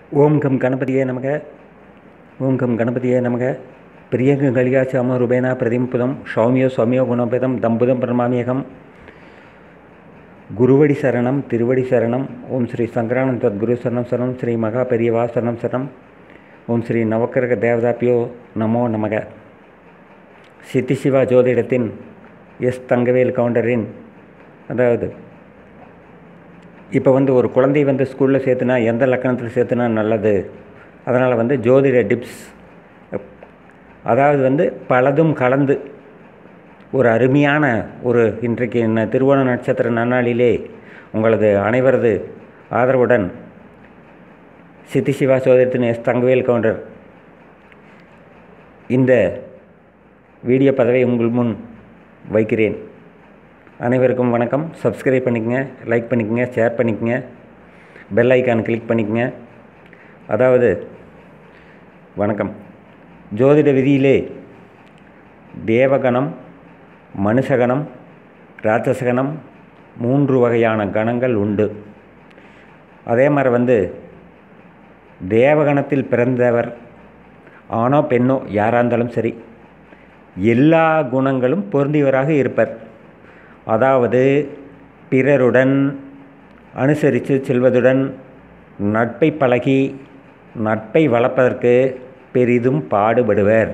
ஓம் come கணபதியே நமக ஓம் come கணபதியே நமக பிரியங்க கலிகாச்சாம ரூபேணா பிரதிம்புதம் சௌமியோ சௌமியோ குணபதம் தம்புதம் பிரமாமியகம் குருவடி சரணம் திருவடி சரணம் ஓம் ஸ்ரீ சங்கரானந்த தத்குரு சரணம் சரணம் ஸ்ரீ மகா பெரியவா சரணம் சரணம் ஓம் ஸ்ரீ நவக்கிரக தேவதாப்பியோ நமோ நமக சித்தி சிவா ஜோதிடத்தின் எஸ் தங்கவேல் கவுண்டரின் அதாவது இப்போ வந்து ஒரு குழந்தை வந்து ஸ்கூலில் சேர்த்துனா எந்த லக்கணத்தில் சேர்த்துனா நல்லது அதனால் வந்து ஜோதிட டிப்ஸ் அதாவது வந்து பலதும் கலந்து ஒரு அருமையான ஒரு இன்றைக்கு ந- திருவோண நட்சத்திர நன்னாளிலே உங்களது அனைவரது ஆதரவுடன் சித்தி சிவா சோதரத்தின் எஸ் தங்கவேல் கவுண்டர் இந்த வீடியோ பதவை உங்கள் முன் வைக்கிறேன் அனைவருக்கும் வணக்கம் சப்ஸ்கிரைப் பண்ணிக்கங்க லைக் பண்ணிக்கங்க ஷேர் பண்ணிக்கங்க பெல் ஐக்கான் கிளிக் பண்ணிக்கங்க அதாவது வணக்கம் ஜோதிட விதியிலே தேவகணம் மனுஷகணம் ராட்சசகணம் மூன்று வகையான கணங்கள் உண்டு அதே மாதிரி வந்து தேவகணத்தில் பிறந்தவர் ஆணோ பெண்ணோ யாராக இருந்தாலும் சரி எல்லா குணங்களும் பொருந்தியவராக இருப்பர் அதாவது பிறருடன் அனுசரித்து செல்வதுடன் நட்பை பழகி நட்பை வளர்ப்பதற்கு பெரிதும் பாடுபடுவர்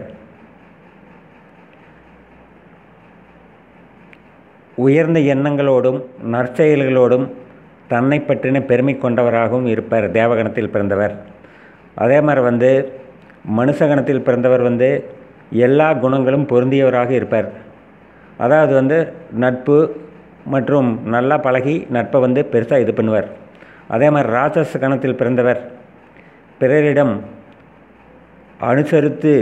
உயர்ந்த எண்ணங்களோடும் நற்செயல்களோடும் தன்னை பற்றின பெருமை கொண்டவராகவும் இருப்பார் தேவகணத்தில் பிறந்தவர் அதே மாதிரி வந்து மனுஷகணத்தில் பிறந்தவர் வந்து எல்லா குணங்களும் பொருந்தியவராக இருப்பார் அதாவது வந்து நட்பு மற்றும் நல்லா பழகி நட்பை வந்து பெருசாக இது பண்ணுவார் அதே மாதிரி ராட்சச கணத்தில் பிறந்தவர் பிறரிடம் அனுசரித்து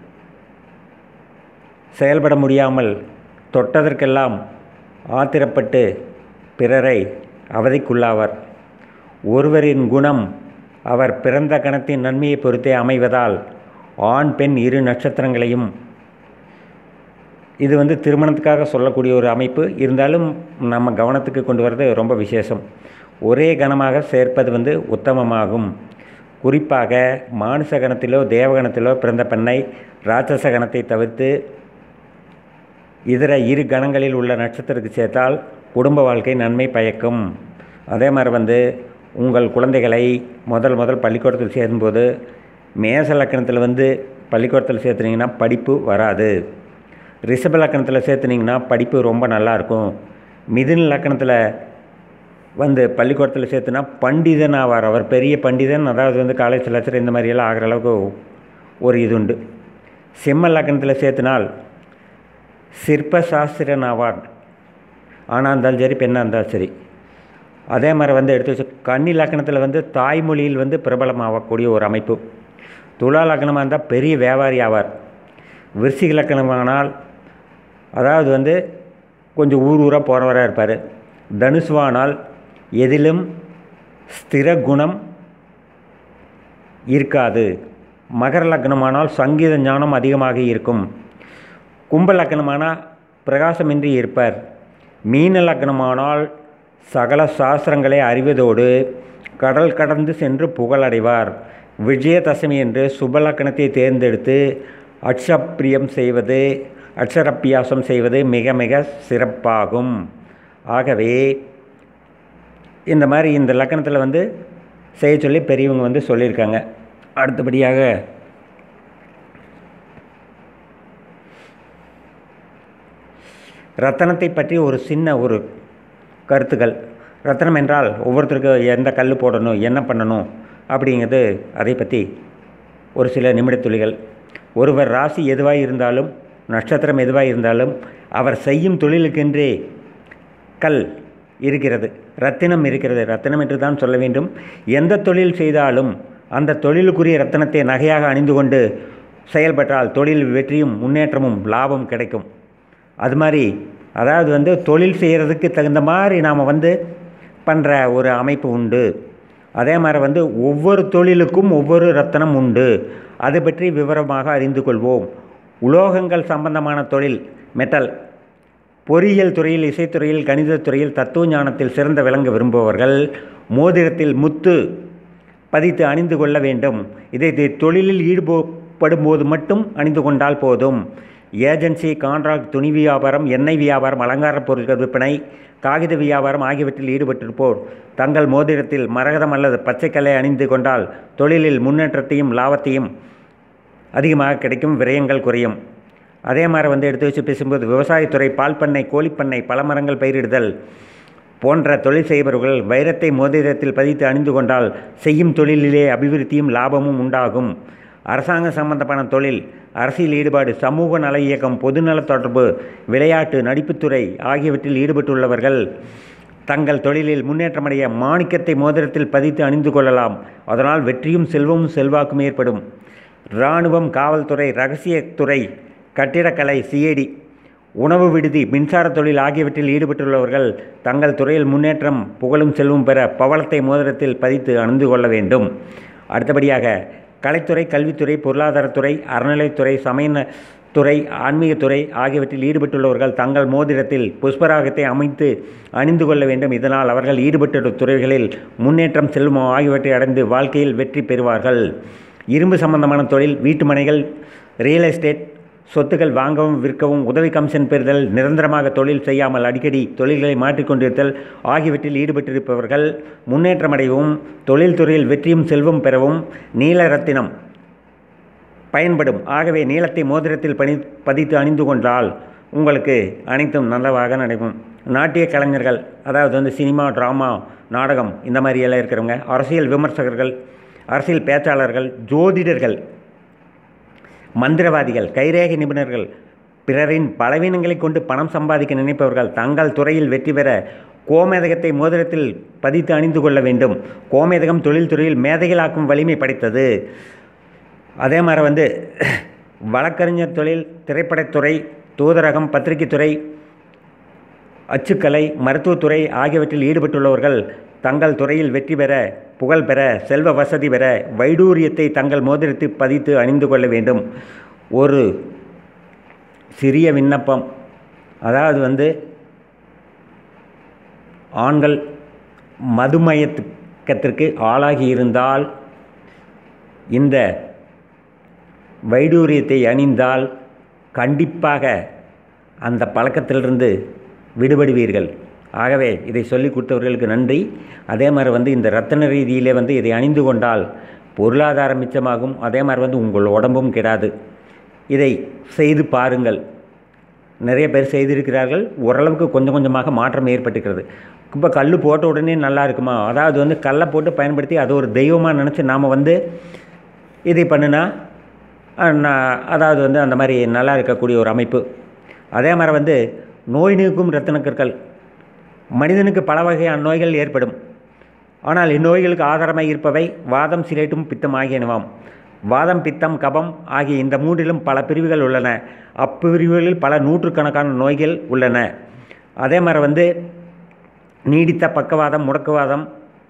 செயல்பட முடியாமல் தொட்டதற்கெல்லாம் ஆத்திரப்பட்டு பிறரை அவதிக்குள்ளாவார் ஒருவரின் குணம் அவர் பிறந்த கணத்தின் நன்மையை பொறுத்தே அமைவதால் ஆண் பெண் இரு நட்சத்திரங்களையும் இது வந்து திருமணத்துக்காக சொல்லக்கூடிய ஒரு அமைப்பு இருந்தாலும் நம்ம கவனத்துக்கு கொண்டு வர்றது ரொம்ப விசேஷம் ஒரே கணமாக சேர்ப்பது வந்து உத்தமமாகும் குறிப்பாக மானுஷ கணத்திலோ தேவகணத்திலோ பிறந்த பெண்ணை ராட்சச கணத்தை தவிர்த்து இதர இரு கணங்களில் உள்ள நட்சத்திரத்துக்கு சேர்த்தால் குடும்ப வாழ்க்கை நன்மை பயக்கும் அதே மாதிரி வந்து உங்கள் குழந்தைகளை முதல் முதல் பள்ளிக்கூடத்தில் சேரும்போது மேச லக்கணத்தில் வந்து பள்ளிக்கூடத்தில் சேர்த்துனீங்கன்னா படிப்பு வராது ரிஷப லக்கணத்தில் சேர்த்துனீங்கன்னா படிப்பு ரொம்ப நல்லாயிருக்கும் மிதுன லக்கணத்தில் வந்து பள்ளிக்கூடத்தில் சேர்த்துனா பண்டிதன் ஆவார் அவர் பெரிய பண்டிதன் அதாவது வந்து காலேஜ் லட்சர் இந்த மாதிரியெல்லாம் ஆகிற அளவுக்கு ஒரு இது உண்டு சிம்ம லக்கணத்தில் சேர்த்தினால் சிற்பசாஸ்திரன் ஆவார் ஆணாக இருந்தாலும் சரி பெண்ணாக இருந்தாலும் சரி அதே மாதிரி வந்து எடுத்து வச்சு கன்னி லக்கணத்தில் வந்து தாய்மொழியில் வந்து பிரபலமாகக்கூடிய ஒரு அமைப்பு துலா லக்கணமாக இருந்தால் பெரிய வியாபாரி ஆவார் விருச்சிக லக்கணமானால் அதாவது வந்து கொஞ்சம் ஊர் ஊராக போகிறவராக இருப்பார் தனுசுவானால் எதிலும் ஸ்திர குணம் இருக்காது மகர லக்னமானால் சங்கீத ஞானம் அதிகமாக இருக்கும் கும்ப லக்னமானால் பிரகாசமின்றி இருப்பர் மீன லக்னமானால் சகல சாஸ்திரங்களை அறிவதோடு கடல் கடந்து சென்று புகழடைவார் விஜயதசமி என்று சுபலக்கணத்தை தேர்ந்தெடுத்து அட்சப்பிரியம் செய்வது அட்சரப்பியாசம் செய்வது மிக மிக சிறப்பாகும் ஆகவே இந்த மாதிரி இந்த லக்கணத்தில் வந்து செய்ய சொல்லி பெரியவங்க வந்து சொல்லியிருக்காங்க அடுத்தபடியாக ரத்தனத்தை பற்றி ஒரு சின்ன ஒரு கருத்துக்கள் ரத்தனம் என்றால் ஒவ்வொருத்தருக்கும் எந்த கல் போடணும் என்ன பண்ணணும் அப்படிங்கிறது அதை பற்றி ஒரு சில நிமிடத் துளிகள் ஒருவர் ராசி எதுவாக இருந்தாலும் நட்சத்திரம் எதுவாக இருந்தாலும் அவர் செய்யும் தொழிலுக்கென்றே கல் இருக்கிறது ரத்தினம் இருக்கிறது ரத்தினம் என்று தான் சொல்ல வேண்டும் எந்த தொழில் செய்தாலும் அந்த தொழிலுக்குரிய ரத்தினத்தை நகையாக அணிந்து கொண்டு செயல்பட்டால் தொழில் வெற்றியும் முன்னேற்றமும் லாபம் கிடைக்கும் அது மாதிரி அதாவது வந்து தொழில் செய்கிறதுக்கு தகுந்த மாதிரி நாம் வந்து பண்ணுற ஒரு அமைப்பு உண்டு அதே மாதிரி வந்து ஒவ்வொரு தொழிலுக்கும் ஒவ்வொரு ரத்தனம் உண்டு அதை பற்றி விவரமாக அறிந்து கொள்வோம் உலோகங்கள் சம்பந்தமான தொழில் மெட்டல் பொறியியல் துறையில் இசைத்துறையில் கணிதத் துறையில் தத்துவ ஞானத்தில் சிறந்த விளங்க விரும்புபவர்கள் மோதிரத்தில் முத்து பதித்து அணிந்து கொள்ள வேண்டும் இதை தி- தொழிலில் ஈடுபடும் போது மட்டும் அணிந்து கொண்டால் போதும் ஏஜென்சி கான்ட்ராக்ட் துணி வியாபாரம் எண்ணெய் வியாபாரம் அலங்கார பொருட்கள் விற்பனை காகித வியாபாரம் ஆகியவற்றில் ஈடுபட்டிருப்போர் தங்கள் மோதிரத்தில் மரகதம் அல்லது பச்சைக்கல்லை அணிந்து கொண்டால் தொழிலில் முன்னேற்றத்தையும் லாபத்தையும் அதிகமாக கிடைக்கும் விரயங்கள் குறையும் அதே மாதிரி வந்து எடுத்து வச்சு பேசும்போது விவசாயத்துறை பால் பண்ணை கோழிப்பண்ணை பல மரங்கள் பயிரிடுதல் போன்ற தொழில் செய்பவர்கள் வைரத்தை மோதிரத்தில் பதித்து அணிந்து கொண்டால் செய்யும் தொழிலிலே அபிவிருத்தியும் லாபமும் உண்டாகும் அரசாங்க சம்பந்தமான தொழில் அரசியல் ஈடுபாடு சமூக நல இயக்கம் பொதுநல தொடர்பு விளையாட்டு நடிப்புத்துறை ஆகியவற்றில் ஈடுபட்டுள்ளவர்கள் தங்கள் தொழிலில் முன்னேற்றமடைய மாணிக்கத்தை மோதிரத்தில் பதித்து அணிந்து கொள்ளலாம் அதனால் வெற்றியும் செல்வமும் செல்வாக்கும் ஏற்படும் இராணுவம் காவல்துறை ரகசியத்துறை கட்டிடக்கலை சிஐடி உணவு விடுதி மின்சார தொழில் ஆகியவற்றில் ஈடுபட்டுள்ளவர்கள் தங்கள் துறையில் முன்னேற்றம் புகழும் செல்வம் பெற பவளத்தை மோதிரத்தில் பதித்து அணிந்து கொள்ள வேண்டும் அடுத்தபடியாக கலைத்துறை கல்வித்துறை பொருளாதாரத்துறை அறநிலைத்துறை சமய துறை ஆன்மீகத்துறை ஆகியவற்றில் ஈடுபட்டுள்ளவர்கள் தங்கள் மோதிரத்தில் புஷ்பராகத்தை அமைத்து அணிந்து கொள்ள வேண்டும் இதனால் அவர்கள் ஈடுபட்டுள்ள துறைகளில் முன்னேற்றம் செல்வம் ஆகியவற்றை அடைந்து வாழ்க்கையில் வெற்றி பெறுவார்கள் இரும்பு சம்பந்தமான தொழில் வீட்டுமனைகள் ரியல் எஸ்டேட் சொத்துக்கள் வாங்கவும் விற்கவும் உதவி கமிஷன் பெறுதல் நிரந்தரமாக தொழில் செய்யாமல் அடிக்கடி தொழில்களை மாற்றிக்கொண்டிருத்தல் ஆகியவற்றில் ஈடுபட்டிருப்பவர்கள் முன்னேற்றமடையவும் தொழில்துறையில் வெற்றியும் செல்வம் பெறவும் நீல ரத்தினம் பயன்படும் ஆகவே நீளத்தை மோதிரத்தில் பணி பதித்து அணிந்து கொண்டால் உங்களுக்கு அனைத்தும் நல்லதாக நடைபெறும் நாட்டிய கலைஞர்கள் அதாவது வந்து சினிமா ட்ராமா நாடகம் இந்த மாதிரி எல்லாம் இருக்கிறவங்க அரசியல் விமர்சகர்கள் அரசியல் பேச்சாளர்கள் ஜோதிடர்கள் மந்திரவாதிகள் கைரேகை நிபுணர்கள் பிறரின் பலவீனங்களை கொண்டு பணம் சம்பாதிக்க நினைப்பவர்கள் தங்கள் துறையில் வெற்றி பெற கோமேதகத்தை மோதிரத்தில் பதித்து அணிந்து கொள்ள வேண்டும் கோமேதகம் தொழில்துறையில் மேதைகளாக்கும் வலிமை படைத்தது அதே மாதிரி வந்து வழக்கறிஞர் தொழில் திரைப்படத்துறை தூதரகம் பத்திரிகைத்துறை அச்சுக்கலை மருத்துவத்துறை ஆகியவற்றில் ஈடுபட்டுள்ளவர்கள் தங்கள் துறையில் வெற்றி பெற புகழ் பெற செல்வ வசதி பெற வைடூரியத்தை தங்கள் மோதிரத்தில் பதித்து அணிந்து கொள்ள வேண்டும் ஒரு சிறிய விண்ணப்பம் அதாவது வந்து ஆண்கள் மதுமயக்கத்திற்கு ஆளாகி இருந்தால் இந்த வைடூரியத்தை அணிந்தால் கண்டிப்பாக அந்த பழக்கத்திலிருந்து விடுபடுவீர்கள் ஆகவே இதை சொல்லி கொடுத்தவர்களுக்கு நன்றி அதே மாதிரி வந்து இந்த ரத்தன ரீதியிலே வந்து இதை அணிந்து கொண்டால் பொருளாதாரம் மிச்சமாகும் அதே மாதிரி வந்து உங்கள் உடம்பும் கெடாது இதை செய்து பாருங்கள் நிறைய பேர் செய்திருக்கிறார்கள் ஓரளவுக்கு கொஞ்சம் கொஞ்சமாக மாற்றம் ஏற்பட்டுக்கிறது இப்போ கல் போட்ட உடனே நல்லா இருக்குமா அதாவது வந்து கல்லை போட்டு பயன்படுத்தி அது ஒரு தெய்வமாக நினச்சி நாம் வந்து இதை பண்ணுனா அஹ், நான் அதாவது வந்து அந்த மாதிரி நல்லா இருக்கக்கூடிய ஒரு அமைப்பு அதே மாதிரி வந்து நோய் நீக்கும் ரத்தின கற்கள் மனிதனுக்கு பல வகையான நோய்கள் ஏற்படும் ஆனால் இந்நோய்களுக்கு ஆதாரமாக இருப்பவை வாதம் சிலேட்டும் பித்தம் ஆகியனவாம் வாதம் பித்தம் கபம் ஆகிய இந்த மூன்றிலும் பல பிரிவுகள் உள்ளன அப்பிரிவுகளில் பல நூற்றுக்கணக்கான நோய்கள் உள்ளன அதே மாதிரி வந்து நீடித்த பக்கவாதம் முடக்குவாதம்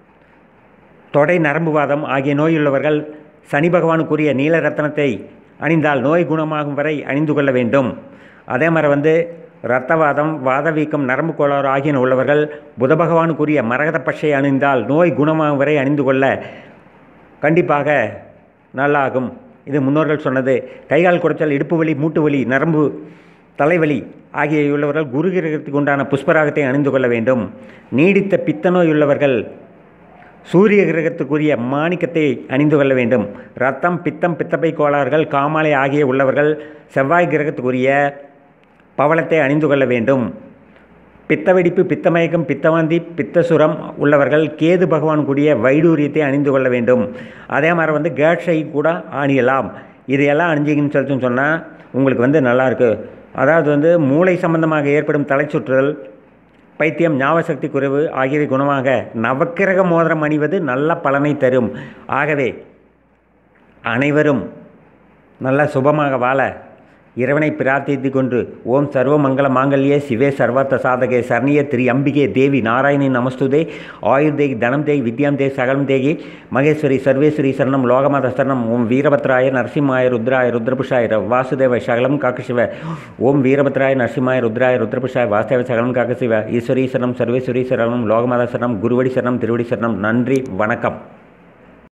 தொடை நரம்புவாதம் ஆகிய நோயுள்ளவர்கள் சனி பகவானுக்குரிய நீல ரத்தனத்தை அணிந்தால் நோய் குணமாகும் வரை அணிந்து கொள்ள வேண்டும் அதே மாதிரி வந்து இரத்தவாதம் வாதவீக்கம் நரம்பு கோளாறு ஆகியன உள்ளவர்கள் புத பகவானுக்குரிய மரகத பச்சை அணிந்தால் நோய் குணமாகும் வரை அணிந்து கொள்ள கண்டிப்பாக நல்லாகும் இது முன்னோர்கள் சொன்னது கைகால் குடைச்சல் இடுப்பு வலி மூட்டு வலி நரம்பு தலைவலி ஆகிய உள்ளவர்கள் குரு கிரகத்துக்கு உண்டான புஷ்பராகத்தை அணிந்து கொள்ள வேண்டும் நீடித்த பித்த நோய் உள்ளவர்கள் சூரிய கிரகத்துக்குரிய மாணிக்கத்தை அணிந்து கொள்ள வேண்டும் ரத்தம் பித்தம் பித்தப்பை கோளாறுகள் காமாலை ஆகிய உள்ளவர்கள் செவ்வாய் கிரகத்துக்குரிய பவளத்தை அணிந்து கொள்ள வேண்டும் பித்த வெடிப்பு பித்தமயக்கம் பித்தவாந்தி பித்தசுரம் உள்ளவர்கள் கேது பகவான் கூடிய வைடூரியத்தை அணிந்து கொள்ள வேண்டும் அதே மாதிரி வந்து கேட்ஸை கூட அணியலாம் இதையெல்லாம் அணிஞ்சிங்கன்னு சொல்லிட்டு சொன்னால் உங்களுக்கு வந்து நல்லாயிருக்கு அதாவது வந்து மூளை சம்பந்தமாக ஏற்படும் தலைச்சுற்றல் பைத்தியம் ஞாபகசக்தி குறைவு ஆகியவை குணமாக நவக்கிரக மோதிரம் அணிவது நல்ல பலனை தரும் ஆகவே அனைவரும் நல்ல சுபமாக வாழ இறைவனை பிரார்த்தித்து கொண்டு ஓம் சர்வ மங்கள மாங்கல்யே சிவே சர்வார்த்த சாதகே சரணிய திரி அம்பிகே தேவி நாராயணி நமஸ்துதே ஆயுர் தேகி தனம் தேகி வித்யாம் தேகி சகலம் தேகி மகேஸ்வரி சர்வேஸ்வரி சரணம் லோகமாத சரணம் ஓம் வீரபத்ராய நரசிம்மாய ருத்ராய ருத்ரபுஷாய வாசுதேவ சகலம் காக்கசிவ ஓம் வீரபத்ராய நரசிம்மாய ருத்ராய ருத்ரபுஷாய வாசுதேவ சகலம் காக்கசிவ ஈஸ்வரி சரணம் சர்வேஸ்வரி சரணம் லோகமாத சரணம் குருவடி சரணம் திருவடி சரணம் நன்றி வணக்கம்